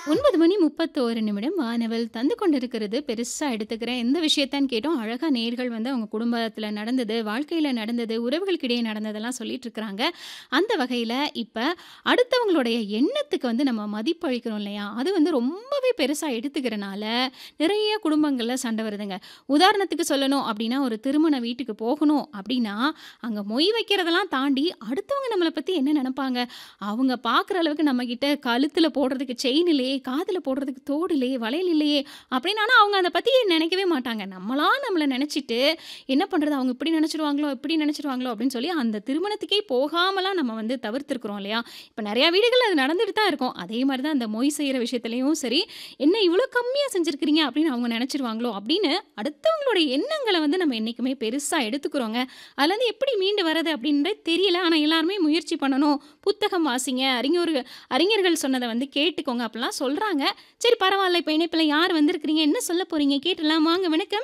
9 மணி 31 நிமிடம் வானவல் தந்து கொண்டிருக்கிறது பெருசா எடுத்துக்கிறேன். எந்த விஷயத்தான்னு கேட்டோம். அழகா நேயர்கள் வந்து அவங்க குடும்பத்தில நடந்தது, வாழ்க்கையில நடந்தது, உறவுகளுக்கிடையே நடந்ததெல்லாம் சொல்லிட்டு இருக்கிறாங்க. அந்த வகையில இப்ப அடுத்தவங்களுடைய எண்ணத்துக்கு வந்து நம்ம மதிப்பு அளிக்கிறோம் இல்லையா? அது வந்து ரொம்பவே பெருசா எடுத்துக்கிறனால, நிறைய குடும்பங்கள்ல சண்டை வருதுங்க. உதாரணத்துக்கு சொல்லணும் அப்டின்னா, ஒரு திருமண வீட்டுக்கு போகணும் அப்டின்னா, அங்க மொய் வைக்கிறதெல்லாம் தாண்டி அடுத்தவங்க நம்மள பத்தி என்ன நெனப்பாங்க? அவங்க பார்க்குற அளவுக்கு நம்மகிட்ட கழுத்தில போடுறதுக்கு செயின் இல்லையே, காதுல போடுறதுக்கு தோடு இல்லையே, வளையல் இல்லையே அப்டின்னு ஆனா அவங்க அத பத்தி நெனைக்கவே மாட்டாங்க. நம்மளா நம்மள நெனச்சிட்டு, என்ன பண்றது? அவங்க இப்டி நெனச்சுருவாங்களோ, இப்டி நெனச்சுருவாங்களோ அப்டின்னு சொல்லி அந்த திருமணத்துக்கே போகாமலாம் நம்ம வந்து தவிர்த்திருக்கிறோம் இல்லையா? இப்ப நெறைய வீடுகள்ல அது நடந்துட்டு தான் இருக்கும். அதே மாரி தான் அந்த மொய் செய்ற விஷயத்துலயும் சரி, என்ன இவ்ளோ கம்மியா செஞ்சிருக்கிறீங்க அப்டின்னு அவங்க நெனச்சுருவாங்களோ அப்டின்னு அடுத்தவங்களுடைய எண்ணங்கள வந்து நம்ம என்னைக்குமே பெருசா எடுத்துக்கிறோங்க. அதுலேருந்து எப்படி மீண்டு வர்றது அப்டின்றதே தெரியல. ஆனா எல்லாருமே முயற்சி பண்ணணும். புத்தகம் வாசிங்க, அறிஞர் அறிஞர்கள் சொன்னத வந்து கேட்டுக்கோங்க அப்டிலாம் சொல்றாங்க. சரி பரவால்ல. இப்ப இணைப்பில யார் வந்திருக்கிறீங்க? என்ன சொல்ல போறீங்க? கேட்டுடலாம். வாங்க வணக்கம்.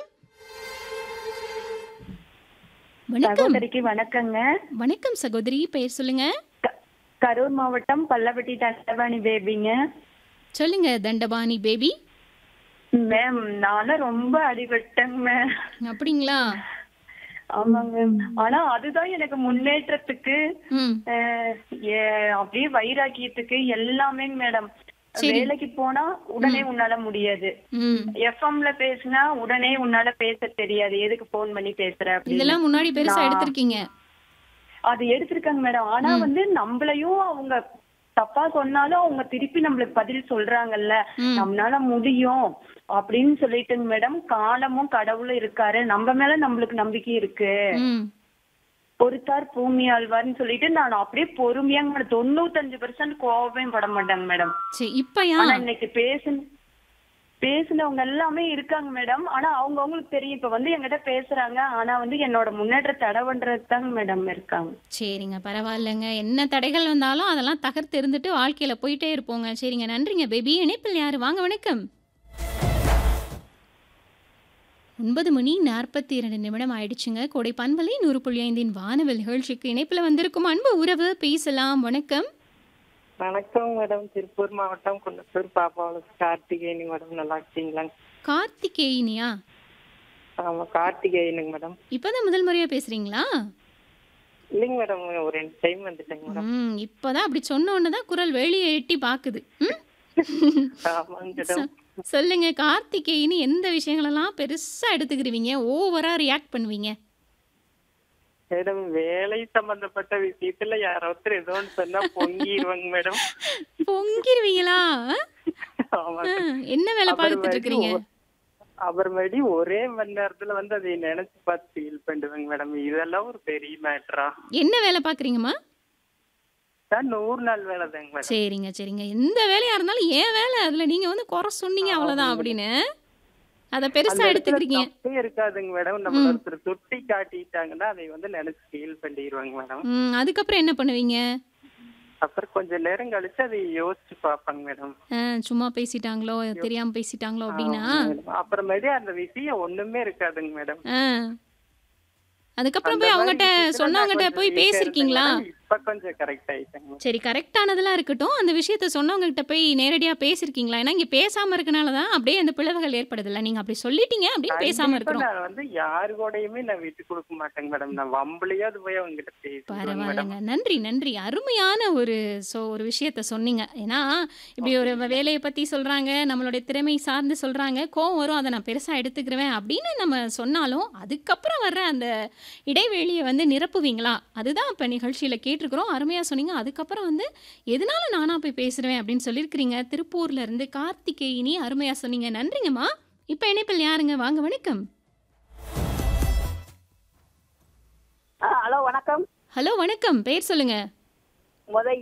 வணக்கம். சகோதரிக்கு வணக்கங்க. வணக்கம் சகோதரி. பெயர் சொல்லுங்க. க கரூர் மாவட்டம் பல்லவட்டி தண்டபாணி பேபிங்க. சொல்லுங்க தண்டபாணி பேபி. மேம் நான்லாம் ரொம்ப அடிபட்டேங்க மேம். அப்டிங்களா? ஆமாங்க. ஆனா அதுதான் எனக்கு முன்னேற்றத்துக்கு ம். அ எ அப்டியே வைராக்கியத்துக்கு எல்லாமேங்க மேடம். சரி. வேலைக்கு போனா உடனே ம். உன்னால முடியாது. ம். எஃப்எம்ல பேசினா உடனே உன்னால பேச தெரியாது. எதுக்கு ஃபோன் பண்ணி பேசுற அப்படின்னு. இதெல்லாம் முன்னாடி பெருசா நான் எடுத்திருக்கீங்க. அது எடுத்திருக்காங்க மேடம். ஆனா ம். வந்து நம்மளையும் அவங்க தப்பா சொன்னாலும் அவங்க திருப்பி நம்மளுக்கு பதில் சொல்றாங்கல்ல. ம். நம்மளால முடியும் அப்படின்னு சொல்லிட்டுங்க மேடம். காலமும் கடவுளும் இருக்காரு. நம்ம மேல நம்மளுக்கு நம்பிக்கை இருக்கு. ம். பொறுத்தார் பூமி ஆழ்வார்ன்னு சொல்லிட்டு நான் அப்படியே பொறுமையாங்க மேடம் 95% கோவமே பட மாட்டேங்க மேடம். சரி இப்பயா? ஆனா இன்னைக்கு பேசுன பேசுனவங்க எல்லாமே இருக்காங்க மேடம். ஆனா அவங்கவங்களுக்கு தெரியும். இப்ப வந்து என்கிட்ட பேசுறாங்க. ஆனா வந்து என்னோட முன்னேற்றத்த தடை பண்றதுக்கு தாங்க மேடம் இருக்காங்க. சரிங்க. பரவாயில்லங்க. என்ன தடைகள் வந்தாலும் அதெல்லாம் தகர்த்து எறிந்துட்டு வாழ்க்கையில போயிட்டே இருப்போங்க. சரிங்க. நன்றிங்க பேபி. இணைப்பில் யாரு? வாங்க வணக்கம். 9 மணி 42 நிமிடம் ஆயிடுச்சுங்க. கோடை பண்பலை 100.5 வானவில் நிகழ்ச்சிக்கு இணைப்பில வந்திருக்கும் அன்பு உறவு பேசலாம். வணக்கம். வணக்கம் மேடம் திருப்பூர் மாவட்டம் குன்னத்தூர் பாப்பாவளஸ் கார்த்திகேயனி மேடம் நல்லா இருக்கீங்களா கார்த்திகேயினியா? ஆமா கார்த்திகேயனுங்க மேடம் இப்பதான் முதல் முறையா பேசுறீங்களா? இல்லைங்க மேடம் ஒரு ரெண்டு டைம் வந்துட்டேங்க மேடம் ம். இப்பதான் அப்படி சொன்ன உடனே தான் குரல் வெளிய எட்டி பாக்குது. ம். ஆமாங்க சொ மேடம் சொல்லுங்க கார்த்திகேயனி எந்த விஷயங்களெல்லாம் பெருசா எடுத்துக்கிருவீங்க? ஓவரா ரியாக்ட் பண்ணுவீங்க? மேடம் வேலை சம்பந்தப்பட்ட விஷயத்துல யாரோ ஒருத்தர் ஏதோ ஒன்று சொன்னா பொங்கிடுவாங்க மேடம் பொங்கிருவீங்களா? ஆமாங்க ம். என்ன வேலை அப்புறம் பார்த்துட்டு மறுபடி இருக்கிறீங்க? ஒ- அப்புறமேடி ஒரே மணி நேரத்துல வந்து அதை நினைச்சு பார்த்து ஃபீல் பண்ணுவேங்க மேடம் இதெல்லாம் ஒரு பெரிய மேட்டரா என்ன வேலை பார்க்குறீங்கம்மா? நான் நூறு நாள் வேலை தாங்க மேடம் சரிங்க, சரிங்க. எந்த வேலையா இருந்தாலும் என் வேலை. அதுல நீங்க வந்து குறை சொன்னீங்க அவ்வளோதான் ஆமாங்க அப்படின்னு. அத அந்த பெருசா இடத்துல எடுத்துக்கிறீங்க. தப்பே இருக்காதுங்க மேடம் நம்ம ம். ஒருத்தர் சுட்டி காட்டிட்டாங்கன்னா அதை வந்து நினைச்சு ஃபீல் பண்ணிடுவாங்க மேடம் ம். அதுக்கப்புறம் என்ன பண்ணுவீங்க? அப்புறம் கொஞ்ச நேரம் கழிச்சு அதை யோசிச்சு பார்ப்பாங்க மேடம் அ சும்மா பேசிட்டாங்களோ, தெரியாம பேசிட்டாங்களோ அப்படின்னா? ஆமாங்க மேடம். அப்புறமேடி அந்த விஷயம் ஒண்ணுமே இருக்காதுங்க மேடம் ஆ. அதுக்கப்புறம் அந்த போய் மாதிரி அவங்கட்ட விஷயத்துல நான் சொன்னவங்கட்ட கொஞ்சம் போய் வீக்கா இருந்தேங்க பேசியிருக்கீங்களா? மேடம் இப்ப கொஞ்சம் கரெக்ட் ஆயிட்டேங்க மேடம். சரி கரெக்டானதெல்லாம் இருக்கட்டும். அந்த விஷயத்த சொன்னவங்க கிட்ட போய் நேரடியா பேசியிருக்கீங்களா? ஏன்னா இங்க பேசாம இருக்கனால தான் அப்படியே அந்த பிளவுகள் ஏற்படுதுல்ல. நீங்க அப்படி சொல்லிட்டீங்க அப்படின்னு பேசாம கண்டிப்பா இருக்கிறோம். நான் வந்து யாரு கூடயுமே நான் விட்டு கொடுக்க மாட்டேங்க மேடம் நான் வம்பளையாவது போய் அவங்க கிட்ட பேசிடுவேங்க மேடம் பரவாயில்லங்க. நன்றி, நன்றி. அருமையான ஒரு சொ ஒரு விஷயத்த சொன்னீங்க. ஏன்னா, இப்படி ஒரு வேலைய பத்தி சொல்றாங்க, நம்மளுடைய திறமை சார்ந்து சொல்றாங்க, கோவம் வரும். அத நான் பெருசா எடுத்துக்கிருவேன் அப்படின்னு நம்ம சொன்னாலும், அதுக்கப்புறம் வர்ற அந்த இடைவெளிய வந்து நிரப்புவீங்களா? அதுதான் இப்ப நிகழ்ச்சியில கேட்டிருக்கிறோம். அருமையா சொன்னீங்க. அதுக்கப்புறம் வந்து எதனால நானா போய் பேசுறேன் அப்படின்னு சொல்லியிருக்கிறீங்க. திருப்பூர்ல இருந்து கார்த்திகேயினி அருமையா சொன்னீங்க. நன்றிங்கம்மா. இப்ப இணைப்பில் யாருங்க? வாங்க வணக்கம். ஹலோ வணக்கம் ஹலோ வணக்கம். பெயர் சொல்லுங்க. முத